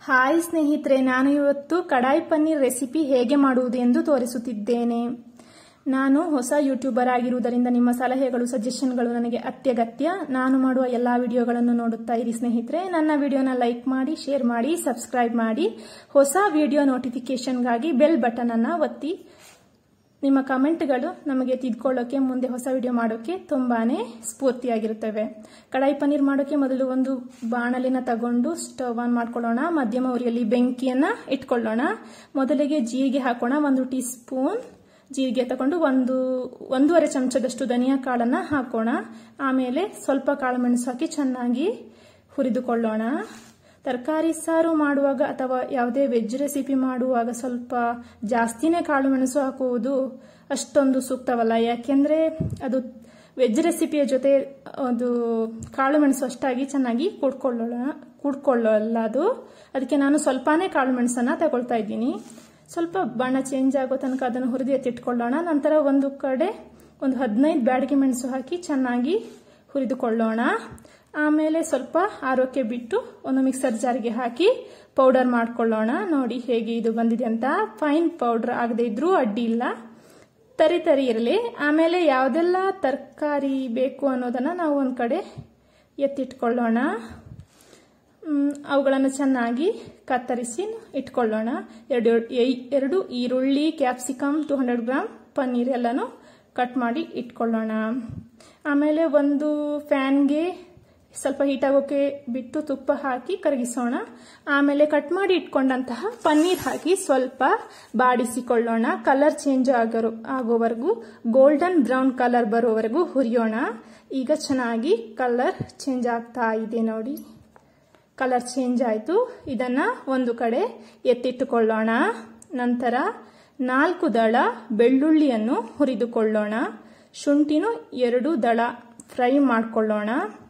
hi ಸ್ನೇಹಿತರೆ ನಾನು ಇವತ್ತು ಕಡಾಯಿ ಪನ್ನೀರ್ ರೆಸಿಪಿ ಹೇಗೆ ಮಾಡುವುದು ಎಂದು ತೋರಿಸುತ್ತಿದ್ದೇನೆ ನಾನು ಹೊಸ ಯೂಟ್ಯೂಬರ್ ಆಗಿರುವುದರಿಂದ ನಿಮ್ಮ ಸಲಹೆಗಳು ಸಜೆಷನ್ಗಳು ನನಗೆ ಅತ್ಯಗತ್ಯ ನಾನು ಮಾಡುವ ಎಲ್ಲಾ ವಿಡಿಯೋಗಳನ್ನು ನೋಡುತ್ತಾ ಇರಿ ಸ್ನೇಹಿತರೆ ನನ್ನ ವಿಡಿಯೋನ ಲೈಕ್ ಮಾಡಿ ಶೇರ್ ಮಾಡಿ ಸಬ್ಸ್ಕ್ರೈಬ್ ಮಾಡಿ ಹೊಸ ವಿಡಿಯೋ ನೋಟಿಫಿಕೇಶನ್ಗಾಗಿ ಬೆಲ್ ಬಟನ್ ಅನ್ನ ಒತ್ತಿ ನಿಮ್ಮ ಕಮೆಂಟ್ಗಳು ನಮಗೆ ತಿದ್ಕೊಳ್ಳೋಕೆ ಮುಂದೆ ಹೊಸ ವಿಡಿಯೋ ಮಾಡೋಕೆ ತುಂಬಾನೇ ಸ್ಫೂರ್ತಿಯಾಗಿರುತ್ತವೆ ಕಡಾಯಿ ಪನ್ನೀರ್ ಮಾಡೋಕೆ ಮೊದಲು ಒಂದು ಬಾಣಲಿನ ತಗೊಂಡು ಸ್ಟವ್ ಆನ್ ಮಾಡ್ಕೊಳ್ಳೋಣ ಮಧ್ಯಮ ಉರಿಯಲ್ಲಿ ಬೆಂಕಿಯನ್ನ ಇಟ್ಕೊಳ್ಳೋಣ ಮೊದಲಿಗೆ ಜೀರಿಗೆ ಹಾಕೋಣ ಒಂದು ಟೀ ಸ್ಪೂನ್ ಜೀರಿಗೆ ತಗೊಂಡು ಒಂದು ಒಂದೂವರೆ ಚಮಚದಷ್ಟು ಧನಿಯಾ ಕಾಳನ್ನ ಹಾಕೋಣ ಆಮೇಲೆ ಸ್ವಲ್ಪ ಕಾಳು ಮೆಣಸು ಹಾಕಿ ಚೆನ್ನಾಗಿ ಹುರಿದುಕೊಳ್ಳೋಣ ತರಕಾರಿ ಸಾರು ಮಾಡುವಾಗ ಅಥವಾ ಯಾವುದೇ ವೆಜ್ ರೆಸಿಪಿ ಮಾಡುವಾಗ ಸ್ವಲ್ಪ ಜಾಸ್ತಿನೇ ಕಾಳು ಮೆಣಸು ಹಾಕುವುದು ಅಷ್ಟೊಂದು ಸೂಕ್ತವಲ್ಲ ಯಾಕೆಂದ್ರೆ ಅದು ವೆಜ್ ರೆಸಿಪಿಯ ಜೊತೆ ಅದು ಕಾಳು ಮೆಣಸು ಅಷ್ಟಾಗಿ ಚೆನ್ನಾಗಿ ಕೂಡ್ಕೊಳ್ಳೋಣ ಕೂಡ್ಕೊಳ್ಳಲ್ಲ ಅದು ಅದಕ್ಕೆ ನಾನು ಸ್ವಲ್ಪನೇ ಕಾಳು ಮೆಣಸನ್ನ ತಗೊಳ್ತಾ ಇದ್ದೀನಿ ಸ್ವಲ್ಪ ಬಣ್ಣ ಚೇಂಜ್ ಆಗೋ ತನಕ ಅದನ್ನು ಹುರಿದು ಎತ್ತಿಟ್ಕೊಳ್ಳೋಣ ನಂತರ ಒಂದು ಕಡೆ ಒಂದು ಹದಿನೈದು ಬ್ಯಾಡಿಗೆ ಮೆಣಸು ಹಾಕಿ ಚೆನ್ನಾಗಿ ಹುರಿದುಕೊಳ್ಳೋಣ ಆಮೇಲೆ ಸ್ವಲ್ಪ ಆರೋಗ್ಯ ಬಿಟ್ಟು ಒಂದು ಮಿಕ್ಸರ್ ಜಾರಿಗೆ ಹಾಕಿ ಪೌಡರ್ ಮಾಡ್ಕೊಳ್ಳೋಣ ನೋಡಿ ಹೇಗೆ ಇದು ಬಂದಿದೆ ಅಂತ ಫೈನ್ ಪೌಡರ್ ಆಗದೆ ಇದ್ರೂ ಅಡ್ಡಿ ಇಲ್ಲ ತರಿ ತರಿ ಇರಲಿ ಆಮೇಲೆ ಯಾವುದೆಲ್ಲ ತರಕಾರಿ ಬೇಕು ಅನ್ನೋದನ್ನ ನಾವು ಒಂದು ಕಡೆ ಎತ್ತಿಟ್ಕೊಳ್ಳೋಣ ಅವುಗಳನ್ನು ಚೆನ್ನಾಗಿ ಕತ್ತರಿಸಿ ಇಟ್ಕೊಳ್ಳೋಣ ಎರಡು ಎರಡು ಈರುಳ್ಳಿ capsicum two hundred gram paneer ಎಲ್ಲನೂ ಕಟ್ ಮಾಡಿ ಇಟ್ಕೊಳ್ಳೋಣ ಆಮೇಲೆ ಒಂದು ಫ್ಯಾನ್ಗೆ ಸ್ವಲ್ಪ ಹೀಟ್ ಆಗೋಕೆ ಬಿಟ್ಟು ತುಪ್ಪ ಹಾಕಿ ಕರಗಿಸೋಣ ಆಮೇಲೆ ಕಟ್ ಮಾಡಿ ಇಟ್ಕೊಂಡಂತಹ ಪನ್ನೀರ್ ಹಾಕಿ ಸ್ವಲ್ಪ ಬಾಡಿಸಿಕೊಳ್ಳೋಣ ಕಲರ್ ಚೇಂಜ್ ಆಗೋ ಆಗೋವರೆಗೂ ಗೋಲ್ಡನ್ ಬ್ರೌನ್ ಕಲರ್ ಬರೋವರೆಗೂ ಹುರಿಯೋಣ ಈಗ ಚೆನ್ನಾಗಿ ಕಲರ್ ಚೇಂಜ್ ಆಗ್ತಾ ಇದೆ ನೋಡಿ ಕಲರ್ ಚೇಂಜ್ ಆಯಿತು ಇದನ್ನ ಒಂದು ಕಡೆ ಎತ್ತಿಟ್ಟುಕೊಳ್ಳೋಣ ನಂತರ ನಾಲ್ಕು ದಳ ಬೆಳ್ಳುಳ್ಳಿಯನ್ನು ಹುರಿದುಕೊಳ್ಳೋಣ ಶುಂಠಿನೂ ಎರಡು ದಳ ಫ್ರೈ ಮಾಡಿಕೊಳ್ಳೋಣ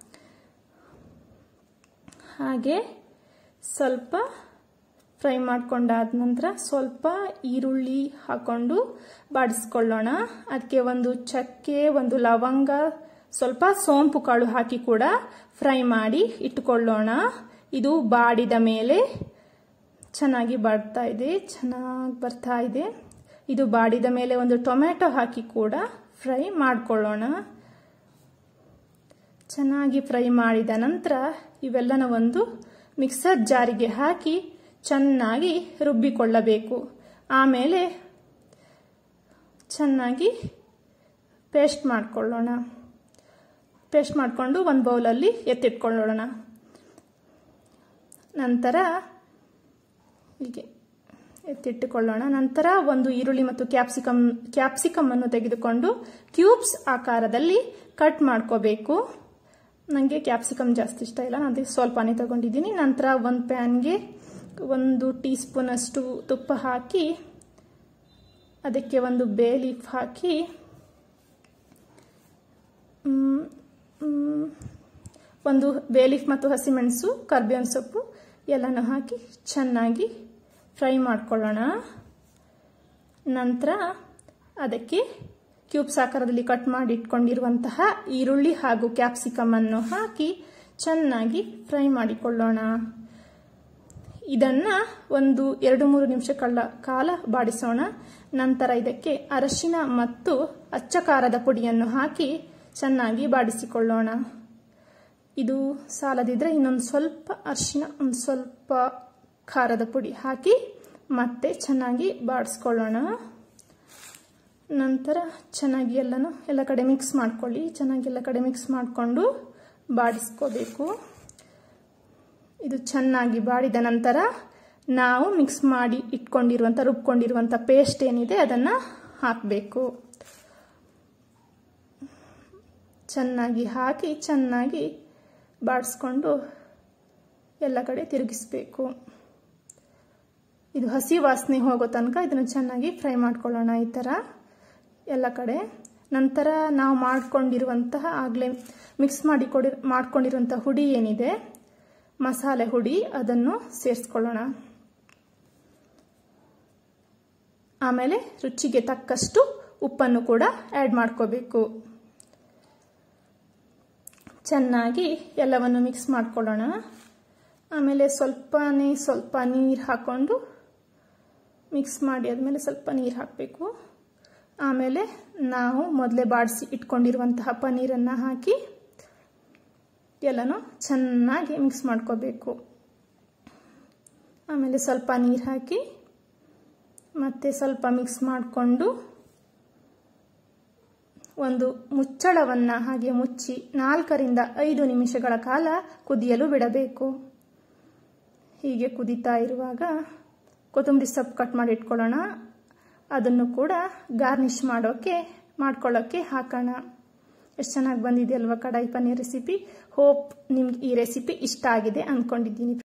ಹಾಗೆ ಸ್ವಲ್ಪ ಫ್ರೈ ಮಾಡ್ಕೊಂಡಾದ ನಂತರ ಸ್ವಲ್ಪ ಈರುಳ್ಳಿ ಹಾಕೊಂಡು ಬಾಡಿಸ್ಕೊಳ್ಳೋಣ ಅದಕ್ಕೆ ಒಂದು ಚಕ್ಕೆ ಒಂದು ಲವಂಗ ಸ್ವಲ್ಪ ಸೋಂಪು ಕಾಳು ಹಾಕಿ ಕೂಡ ಫ್ರೈ ಮಾಡಿ ಇಟ್ಟುಕೊಳ್ಳೋಣ ಇದು ಬಾಡಿದ ಮೇಲೆ ಚೆನ್ನಾಗಿ ಬಾಡ್ತಾ ಇದೆ ಚೆನ್ನಾಗಿ ಬರ್ತಾ ಇದೆ ಇದು ಬಾಡಿದ ಮೇಲೆ ಒಂದು ಟೊಮೆಟೊ ಹಾಕಿ ಕೂಡ ಫ್ರೈ ಮಾಡ್ಕೊಳ್ಳೋಣ ಚೆನ್ನಾಗಿ ಫ್ರೈ ಮಾಡಿದ ನಂತರ ಇವೆಲ್ಲನ ಒಂದು ಮಿಕ್ಸರ್ ಜಾರಿಗೆ ಹಾಕಿ ಚೆನ್ನಾಗಿ ರುಬ್ಬಿಕೊಳ್ಳಬೇಕು ಆಮೇಲೆ ಚೆನ್ನಾಗಿ ಪೇಸ್ಟ್ ಮಾಡಿಕೊಳ್ಳೋಣ ಪೇಸ್ಟ್ ಮಾಡಿಕೊಂಡು ಒಂದು ಬೌಲಲ್ಲಿ ಎತ್ತಿಟ್ಕೊಳ್ಳೋಣ ನಂತರ ಹೀಗೆ ಎತ್ತಿಟ್ಟುಕೊಳ್ಳೋಣ ನಂತರ ಒಂದು ಈರುಳ್ಳಿ ಮತ್ತು ಕ್ಯಾಪ್ಸಿಕಮ್ ಕ್ಯಾಪ್ಸಿಕಮ್ ಅನ್ನು ತೆಗೆದುಕೊಂಡು ಕ್ಯೂಬ್ಸ್ ಆಕಾರದಲ್ಲಿ ಕಟ್ ಮಾಡ್ಕೋಬೇಕು ನನಗೆ ಕ್ಯಾಪ್ಸಿಕಮ್ ಜಾಸ್ತಿ ಇಷ್ಟ ಇಲ್ಲ ನಾನು ಸ್ವಲ್ಪನೇ ತಗೊಂಡಿದ್ದೀನಿ ನಂತರ ಒಂದು ಪ್ಯಾನ್ಗೆ ಒಂದು ಟೀ ಸ್ಪೂನ್ ಅಷ್ಟು ತುಪ್ಪ ಹಾಕಿ ಅದಕ್ಕೆ ಒಂದು ಬೇ ಲೀಫ್ ಹಾಕಿ ಒಂದು ಬೇಲೀಫ್ ಮತ್ತು ಹಸಿಮೆಣಸು ಕರ್ಬೇವಿನ ಸೊಪ್ಪು ಎಲ್ಲನೂ ಹಾಕಿ ಚೆನ್ನಾಗಿ ಫ್ರೈ ಮಾಡ್ಕೊಳ್ಳೋಣ ನಂತರ ಅದಕ್ಕೆ ಕ್ಯೂಬ್ಸ್ ಆಕಾರದಲ್ಲಿ ಕಟ್ ಮಾಡಿ ಇಟ್ಕೊಂಡಿರುವಂತಹ ಈರುಳ್ಳಿ ಹಾಗೂ ಕ್ಯಾಪ್ಸಿಕಮ್ ಅನ್ನು ಹಾಕಿ ಚೆನ್ನಾಗಿ ಫ್ರೈ ಮಾಡಿಕೊಳ್ಳೋಣ ಇದನ್ನ ಒಂದು ಎರಡು ಮೂರು ನಿಮಿಷಗಳ ಕಾಲ ಬಾಡಿಸೋಣ ನಂತರ ಇದಕ್ಕೆ ಅರಶಿನ ಮತ್ತು ಅಚ್ಚ ಖಾರದ ಪುಡಿಯನ್ನು ಹಾಕಿ ಚೆನ್ನಾಗಿ ಬಾಡಿಸಿಕೊಳ್ಳೋಣ ಇದು ಸಾಲದಿದ್ರೆ ಇನ್ನೊಂದು ಸ್ವಲ್ಪ ಅರಿಶಿನ ಒಂದು ಸ್ವಲ್ಪ ಖಾರದ ಪುಡಿ ಹಾಕಿ ಮತ್ತೆ ಚೆನ್ನಾಗಿ ಬಾಡಿಸ್ಕೊಳ್ಳೋಣ ನಂತರ ಚೆನ್ನಾಗಿ ಎಲ್ಲನೂ ಎಲ್ಲ ಕಡೆ ಮಿಕ್ಸ್ ಮಾಡ್ಕೊಳ್ಳಿ ಚೆನ್ನಾಗಿ ಎಲ್ಲ ಕಡೆ ಮಿಕ್ಸ್ ಮಾಡಿಕೊಂಡು ಬಾಡಿಸ್ಕೋಬೇಕು ಇದು ಚೆನ್ನಾಗಿ ಬಾಡಿದ ನಂತರ ನಾವು ಮಿಕ್ಸ್ ಮಾಡಿ ಇಟ್ಕೊಂಡಿರುವಂಥ ರುಬ್ಕೊಂಡಿರುವಂಥ ಪೇಸ್ಟ್ ಏನಿದೆ ಅದನ್ನು ಹಾಕಬೇಕು ಚೆನ್ನಾಗಿ ಹಾಕಿ ಚೆನ್ನಾಗಿ ಬಾಡಿಸ್ಕೊಂಡು ಎಲ್ಲ ಕಡೆ ತಿರುಗಿಸ್ಬೇಕು ಇದು ಹಸಿ ವಾಸನೆ ಹೋಗೋ ತನಕ ಇದನ್ನು ಚೆನ್ನಾಗಿ ಫ್ರೈ ಮಾಡ್ಕೊಳ್ಳೋಣ ಈ ಥರ ಎಲ್ಲ ಕಡೆ ನಂತರ ನಾವು ಮಾಡ್ಕೊಂಡಿರುವಂತಹ ಆಗಲೇ ಮಿಕ್ಸ್ ಮಾಡಿ ಕೊಡಿ ಮಾಡ್ಕೊಂಡಿರುವಂಥ ಹುಡಿ ಏನಿದೆ ಮಸಾಲೆ ಹುಡಿ ಅದನ್ನು ಸೇರಿಸ್ಕೊಳ್ಳೋಣ ಆಮೇಲೆ ರುಚಿಗೆ ತಕ್ಕಷ್ಟು ಉಪ್ಪನ್ನು ಕೂಡ ಆ್ಯಡ್ ಮಾಡ್ಕೋಬೇಕು ಚೆನ್ನಾಗಿ ಎಲ್ಲವನ್ನು ಮಿಕ್ಸ್ ಮಾಡ್ಕೊಳ್ಳೋಣ ಆಮೇಲೆ ಸ್ವಲ್ಪನೇ ಸ್ವಲ್ಪ ನೀರು ಹಾಕ್ಕೊಂಡು ಮಿಕ್ಸ್ ಮಾಡಿ ಆದಮೇಲೆ ಸ್ವಲ್ಪ ನೀರು ಹಾಕಬೇಕು ಆಮೇಲೆ ನಾವು ಮೊದಲೇ ಬಾಡಿಸಿ ಇಟ್ಕೊಂಡಿರುವಂತಹ ಪನ್ನೀರನ್ನು ಹಾಕಿ ಎಲ್ಲನೂ ಚೆನ್ನಾಗಿ ಮಿಕ್ಸ್ ಮಾಡ್ಕೋಬೇಕು ಆಮೇಲೆ ಸ್ವಲ್ಪ ನೀರು ಹಾಕಿ ಮತ್ತೆ ಸ್ವಲ್ಪ ಮಿಕ್ಸ್ ಮಾಡಿಕೊಂಡು ಒಂದು ಮುಚ್ಚಳವನ್ನು ಹಾಗೆ ಮುಚ್ಚಿ ನಾಲ್ಕರಿಂದ ಐದು ನಿಮಿಷಗಳ ಕಾಲ ಕುದಿಯಲು ಬಿಡಬೇಕು ಹೀಗೆ ಕುದೀತಾ ಇರುವಾಗ ಕೊತ್ತಂಬರಿ ಸೊಪ್ಪು ಕಟ್ ಮಾಡಿ ಇಟ್ಕೊಳ್ಳೋಣ ಅದನ್ನು ಕೂಡ ಗಾರ್ನಿಷ್ ಮಾಡೋಕ್ಕೆ ಮಾಡ್ಕೊಳ್ಳೋಕ್ಕೆ ಹಾಕೋಣ ಎಷ್ಟು ಚೆನ್ನಾಗಿ ಬಂದಿದೆ ಅಲ್ವಾ ಕಡಾಯಿ ಪನ್ನೀರ್ ರೆಸಿಪಿ ಹೋಪ್ ನಿಮ್ಗೆ ಈ ರೆಸಿಪಿ ಇಷ್ಟ ಆಗಿದೆ ಅಂದ್ಕೊಂಡಿದ್ದೀನಿ